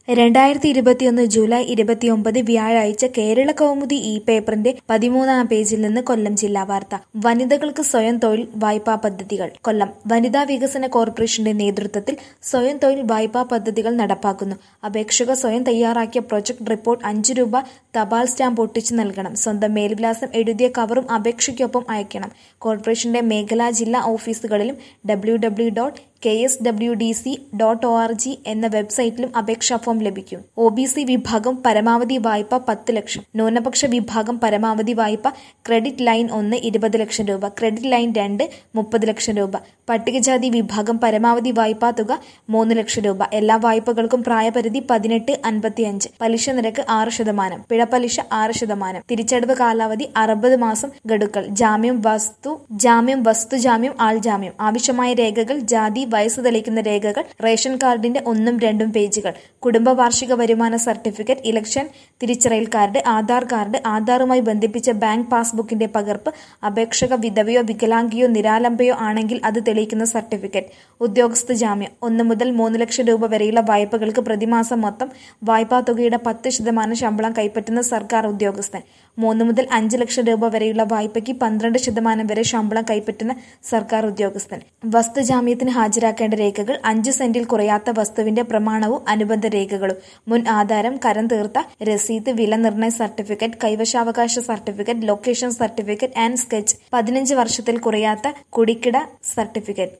രണ്ടായിരത്തി ഇരുപത്തിയൊന്ന് ജൂലൈ ഇരുപത്തിയൊമ്പത് വ്യാഴാഴ്ച കേരള കൗമുദി ഇ പേപ്പറിന്റെ പതിമൂന്നാം പേജിൽ നിന്ന് കൊല്ലം ജില്ലാ വാർത്ത വനിതകൾക്ക് സ്വയം തൊഴിൽ വായ്പാ പദ്ധതികൾ കൊല്ലം വനിതാ വികസന കോർപ്പറേഷന്റെ നേതൃത്വത്തിൽ സ്വയം തൊഴിൽ വായ്പാ പദ്ധതികൾ നടപ്പാക്കുന്നു അപേക്ഷക സ്വയം തയ്യാറാക്കിയ പ്രൊജക്ട് റിപ്പോർട്ട് അഞ്ച് രൂപ തപാൽ സ്റ്റാമ്പ് ഒട്ടിച്ചു നൽകണം സ്വന്തം മേൽവിലാസം എഴുതിയ കവറും അപേക്ഷയ്ക്കൊപ്പം അയക്കണം കോർപ്പറേഷന്റെ മേഖലാ ജില്ലാ ഓഫീസുകളിലും W W dot K S W D C dot O R G എന്ന വെബ്സൈറ്റിലും അപേക്ഷാ ഫോം ലഭിക്കും ഒ ബി സി വിഭാഗം പരമാവധി വായ്പ പത്ത് ലക്ഷം ന്യൂനപക്ഷ വിഭാഗം പരമാവധി വായ്പ ക്രെഡിറ്റ് ലൈൻ ഒന്ന് ഇരുപത് ലക്ഷം രൂപ ക്രെഡിറ്റ് ലൈൻ രണ്ട് മുപ്പത് ലക്ഷം രൂപ പട്ടികജാതി വിഭാഗം പരമാവധി വായ്പാ തുക മൂന്ന് ലക്ഷം രൂപ എല്ലാ വായ്പകൾക്കും പ്രായപരിധി പതിനെട്ട് അൻപത്തിയഞ്ച് പലിശ നിരക്ക് ആറ് ശതമാനം പിഴപലിശ ആറ് ശതമാനം തിരിച്ചടവ് കാലാവധി അറുപത് മാസം ഗഡുക്കൾ ജാമ്യം വസ്തു ജാമ്യം വസ്തു ജാമ്യം ആൾ ജാമ്യം ആവശ്യമായ രേഖകൾ ജാതി വയസ്സ് തെളിയിക്കുന്ന രേഖകൾ റേഷൻ കാർഡിന്റെ ഒന്നും രണ്ടും പേജുകൾ കുടുംബ വാർഷിക വരുമാന സർട്ടിഫിക്കറ്റ് ഇലക്ഷൻ തിരിച്ചറിയൽ കാർഡ് ആധാർ കാർഡ് ആധാറുമായി ബന്ധിപ്പിച്ച ബാങ്ക് പാസ്ബുക്കിന്റെ പകർപ്പ് അപേക്ഷക വിധവയോ വികലാംഗിയോ നിരാലംബയോ ആണെങ്കിൽ അത് തെളിയിക്കുന്ന സർട്ടിഫിക്കറ്റ് ഉദ്യോഗസ്ഥ ജാമ്യം ഒന്ന് മുതൽ മൂന്ന് ലക്ഷം രൂപ വരെയുള്ള വായ്പകൾക്ക് പ്രതിമാസം മൊത്തം വായ്പാ തുകയുടെ പത്ത് ശതമാനം ശമ്പളം കൈപ്പറ്റുന്ന സർക്കാർ ഉദ്യോഗസ്ഥൻ മൂന്ന് മുതൽ അഞ്ച് ലക്ഷം രൂപ വരെയുള്ള വായ്പയ്ക്ക് പന്ത്രണ്ട് ശതമാനം വരെ ശമ്പളം കൈപ്പറ്റുന്ന സർക്കാർ ഉദ്യോഗസ്ഥൻ വസ്തുജാമ്യത്തിന് ഹാജരാക്കേണ്ട രേഖകൾ അഞ്ച് സെന്റിൽ കുറയാത്ത വസ്തുവിന്റെ പ്രമാണവും അനുബന്ധ രേഖകളും മുൻ ആധാരം കരം തീർത്ത രസീത് വില നിർണ്ണയ സർട്ടിഫിക്കറ്റ് കൈവശാവകാശ certificate location certificate and sketch പതിനഞ്ച് വർഷത്തിൽ കുറയാത്ത കുടിക്കിട സർട്ടിഫിക്കറ്റ്